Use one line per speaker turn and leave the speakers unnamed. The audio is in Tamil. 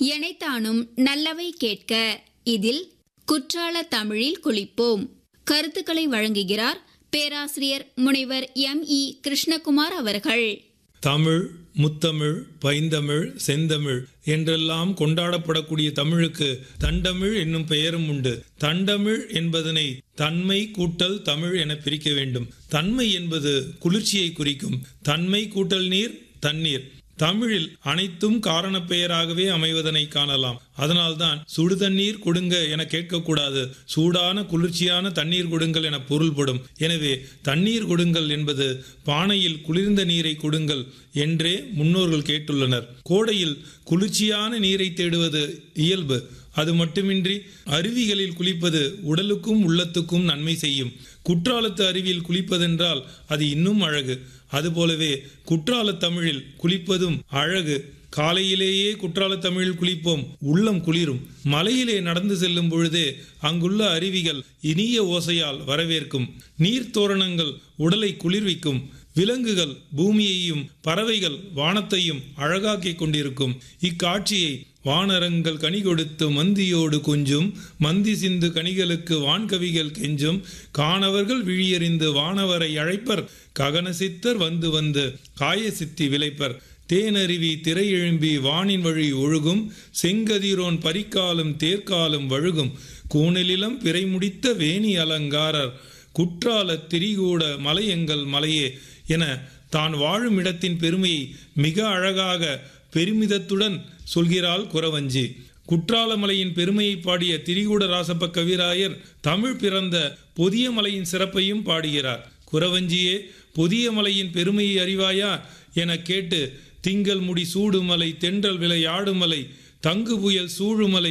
எனைத்தானும் நல்லவை கேட்க இதில் குற்றால தமிழில் குளிப்போம் கருத்துக்களை வழங்குகிறார் பேராசிரியர் முனைவர் எம் இ கிருஷ்ணகுமார் அவர்கள்
தமிழ் முத்தமிழ் பைந்தமிழ் செந்தமிழ் என்றெல்லாம் கொண்டாடப்படக்கூடிய தமிழுக்கு தண்டமிழ் என்னும் பெயரும் உண்டு தண்டமிழ் என்பதனை தன்மை கூட்டல் தமிழ் என பிரிக்க வேண்டும் தன்மை என்பது குளிர்ச்சியை குறிக்கும் தன்மை கூட்டல் நீர் தண்ணீர் தமிழில் அனைத்தும் காரணப் பெயராகவே அமைவதனை காணலாம் அதனால்தான் சுடு தண்ணீர் கொடுங்க என கேட்கக்கூடாது சூடான குளிர்ச்சியான தண்ணீர் கொடுங்கள் என பொருள்படும் எனவே தண்ணீர் கொடுங்கள் என்பது பானையில் குளிர்ந்த நீரை கொடுங்கள் என்றே முன்னோர்கள் கேட்டுள்ளனர் கோடையில் குளிர்ச்சியான நீரை தேடுவது இயல்பு அது மட்டுமின்றி அருவிகளில் குளிப்பது உடலுக்கும் உள்ளத்துக்கும் நன்மை செய்யும் குற்றாலத்து அருவியில் குளிப்பதென்றால் அது இன்னும் அழகு அதுபோலவே குற்றால தமிழில் குளிப்பதும் அழகு காலையிலேயே குற்றால தமிழில் குளிப்போம் உள்ளம் குளிரும் மலையிலே நடந்து செல்லும் பொழுதே அங்குள்ள அருவிகள் இனிய ஓசையால் வரவேற்கும் நீர்த்தோரணங்கள் உடலை குளிர்விக்கும் விலங்குகள் பூமியையும் பறவைகள் வானத்தையும் அழகாக்கிக் கொண்டிருக்கும் இக்காட்சியை வானரங்கள் கனி கொடுத்து மந்தியோடு கொஞ்சும் மந்தி சிந்து கனிகளுக்கு வான்கவிகள் கெஞ்சும் காணவர்கள் விழியறிந்து வானவரை அழைப்பர் ககன சித்தர் வந்து வந்து காய சித்தி விளைப்பர் தேனருவி திரை எழும்பி வானின் வழி ஒழுகும் செங்கதிரோன் பரிக்காலும் தேர்க்காலும் வழுகும் கூணலிலம் பிறை முடித்த வேணி அலங்காரர் குற்றால திரிகூட மலையெங்கள் மலையே என தான் வாழும் இடத்தின் பெருமையை மிக அழகாக பெருமிதத்துடன் சொல்கிறாள் குறவஞ்சி குற்றாலமலையின் பெருமையை பாடிய திரிகூட ராசப்ப கவிராயர் தமிழ் பிறந்த பொதிய மலையின் சிறப்பையும் பாடுகிறார் குறவஞ்சியே பொதிய மலையின் பெருமையை அறிவாயா என கேட்டு திங்கள் முடி சூடுமலை தென்றல் விலை ஆடுமலை தங்கு புயல் சூழுமலை